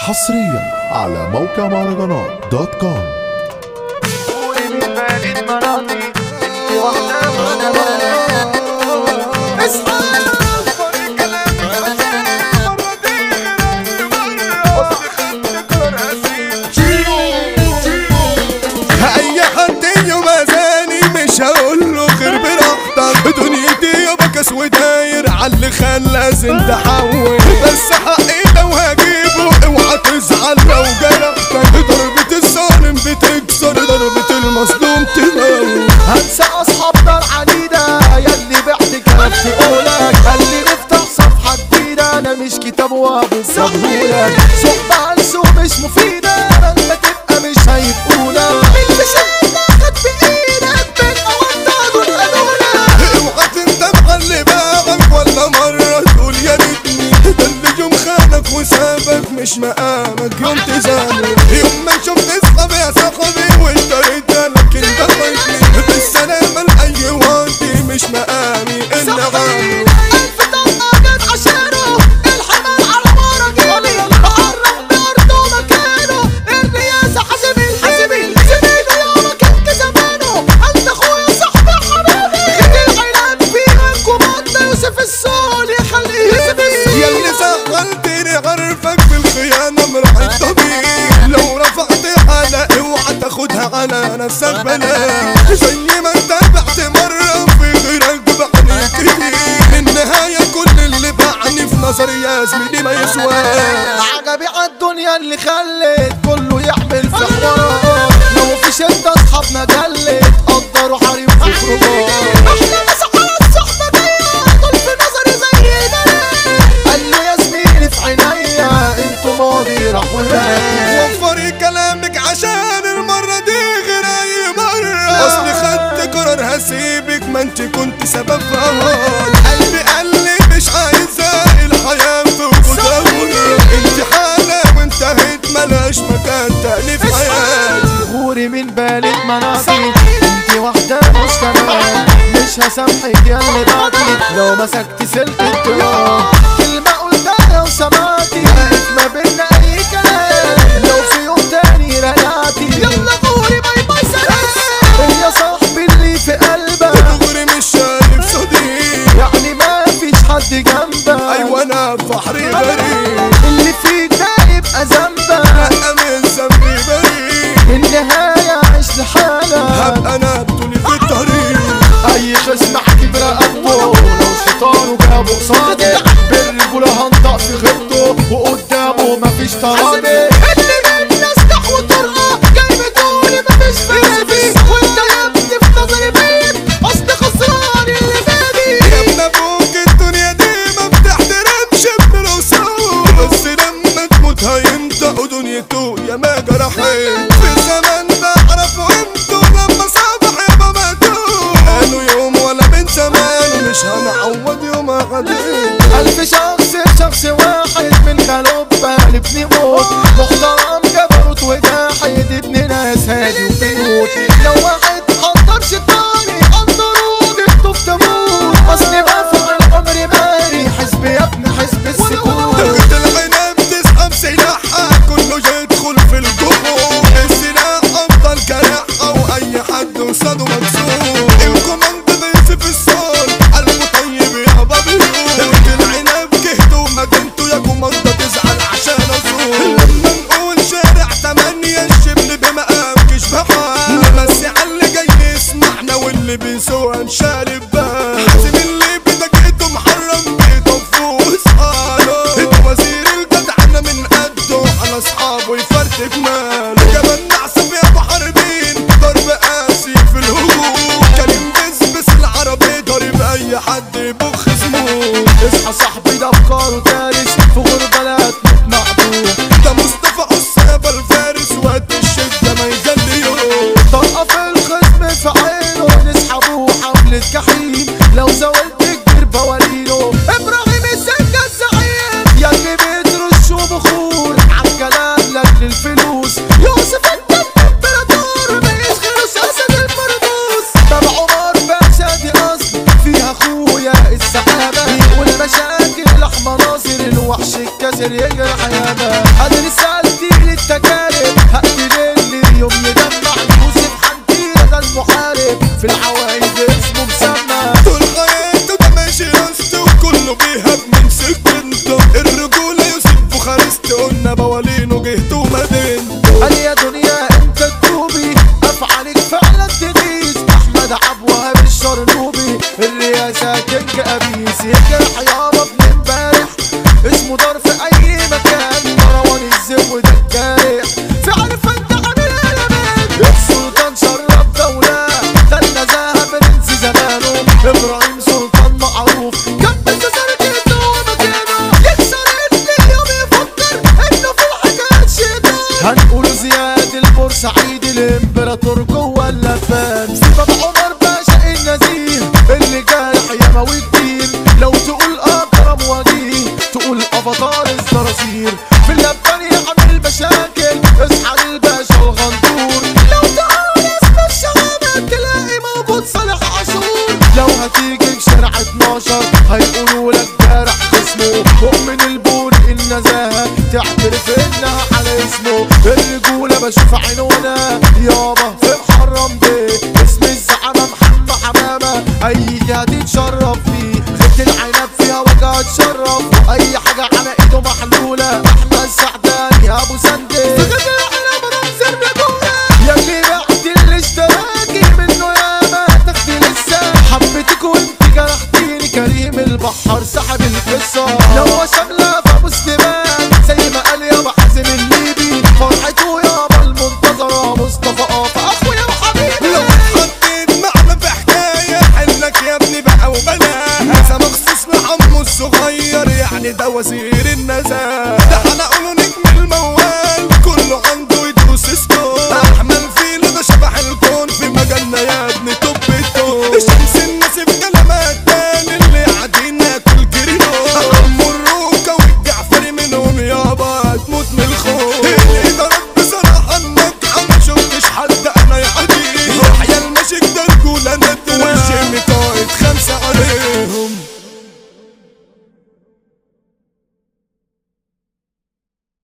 حصريا على موقع مهرجانات دوت كوم قولي من بالي المناطق انت واحدة وانا وانا اصحى فرق كلامك غزال مرة دي قصدي خدت قرار هسيب اي حد يوم اذاني مش هقول له خير براحتك دنيتي يابا كاس وداير عاللي خلى تحول بس حقي لو هجيبه اوعى تزعل لو جرحتك ضربة الظالم بتكسر ضربة المظلوم تموت هنسى اصحاب نار عنيدة ياللي بعت كلام تقولك خلي نفتح صفحة جديدة انا مش كتاب وابصهولك صحبة عن سوق مش مفيدة لما تبقى مش هيبقولك مش هتاخد في ايدك بالمودة دول قالولك اوعى تندم على اللي باعك ولا مرة تقول يا ريتني ده اللي يوم خانك وسابك مش مقامك يوم تزعل يوم ما شفت اصحابي يا صاحبي وانت رجالك انت خايفني بالسلامة لأي وادي مش مقامي ان غالي ألف طلقة جت عشانه الحمل على مراجيلي بقرب بأرضه مكانه الرياسة حسبي حسبي زميله يا مكان زمانه أنت أخويا صاحبي حبيبي خد العنب فيك وبطل يوسف السول يخليه يسبي يا اللي زعلتني عارفك في الخيانة مرحب طبيعي لو رفعت على اوعى تاخدها على نفسك بلا زي ما انت بعت مرة في غيرك بعني كتير النهاية كل اللي باعني في نظري يا زميلي ما يسواش عجبي عالدنيا اللي خلت كله يعمل في حوارات لو في شدة اصحابنا جلت قدروا حريم في خروجات احنا مسحات صحبة جاية دول في نظري زي بنات قال له يا زميلي في عينيا انتوا ماضي راح وبات وفري كلامك عشان المرة دي غير أي مرة أصلي خدت قرار هسيبك ما انت كنت سبب في أمر قلبي قال لي مش عايزة الحياة في وجود انت حالة وانتهت ملاش مكان تاني في حياتي غوري من بالي مناطق انت واحدة مش تمام مش هسامحك يا اللي بعدي لو مسكت سلك الدرام كلمة قلتها وسمعتي بقت ما بينا اي كلام لو في يوم تاني رجعتي يلا غوري باي باي سلام يا صاحبي اللي في قلبك دغري مش شايف صديق يعني ما فيش حد جنبك أيوة أنا بحري بريء اللي فيك ده يبقى ذنبك لا من ذنبي بريء النهاية عيش لحالك هبقى أنا بطولي في الطريق اي خصم احكي برقبته لو شيطانه جابه قصادي بالرجولة هنطق في خيبته وقدامه مفيش ترابي اللي من الناس تحوى طرقة جاي بتقولي مفيش فلسفي وانت يا ابني في نظري مين اصل خسران اللي بادي يا ابن ابوك الدنيا دي ما بتحترمش ابن الوصول بس لما تموت هينطق دنيته يا ما جرحت في زمان بعرف قيمته لما صبح يابا ماتوا قالوا يوم ولا من زمان مش هنعوض يوم غدير ألف شخص شخص واحد من خلوب قلبني موت محترم جبروت وجاحد ابن ناس هادي وبيوت لو واحد حضر شيطاني قدروا جبته في تموت اصلي بفعل عمري ماري حزب يا ابن حزب السكوت تاخد العنب تسحب سلاحها كله يدخل في الجمهور السلاح افضل كلاحة واي حد قصاده مكسور الكوماند ضيف في الصال قلبه طيب يا بابي تاخد العنب جهته ومدينته يا كوماندا تزعل عشان ازور لما نقول شارع تمانية الشبل بمقام كش بحال بس على اللي جاي يسمعنا واللي بيسوق نشارب بال حازم اللي بدقته محرم بيته فوق اصحابه انت وزير الجدعنة من قده على اصحابه يفرتك مال كمان نعصب يا ابو حربين ضرب قاسي في الهجوم كريم بس العربي ضارب اي حد يبخ سموم اصحى صاحبي ده افكاره دارس في غربلات معدوم ده مصطفى قصابة الفارس وقت الشدة ما يجلي يوم طلقة في الخصم في عينه نسحبه حملة جحيم لو زولت كبير بوالينه ابراهيم السكة الزعيم ياللي بترشوا بخور عالكلام لاجل الفلوس قلنا بوالينه جهت ومدين قال يا دنيا انت تدوبي افعالك فعلا تغيظ احمد عبد وهاب الشرنوبي الرئاسة كينج ابيس يجرح يابا ابن امبارح اسمه دار في اي مكان مروان الزو ده الجارح في عارف انت عامل قلبان السلطان شرف دولة ده النزاهة برنس زمانه ابراهيم سلطان معروف كان بس سرقته ومكانه يكسر اليوم يفكر انه في الحاجات شيطان هنقول زياد البورسعيدي الامبراطور جوه اللفان سبب عمر باشا النزيه اللي جارح يموي كتير لو تقول اكرم وجيه تقول افاتار الصراصير في اللبان يعمل مشاكل اصحى للباشا الغندور لو تقول اسم الشهامة تلاقي موجود صالح عاشور لو هتيجي في شارع 12 هيقولوا لك جارح اسمه مؤمن البوري النزاهة تعترف انها على اسمه الرجولة بشوف عينونا يابا في محرم بيه اسم الزعامة محمد حمامة اي جهة تتشرف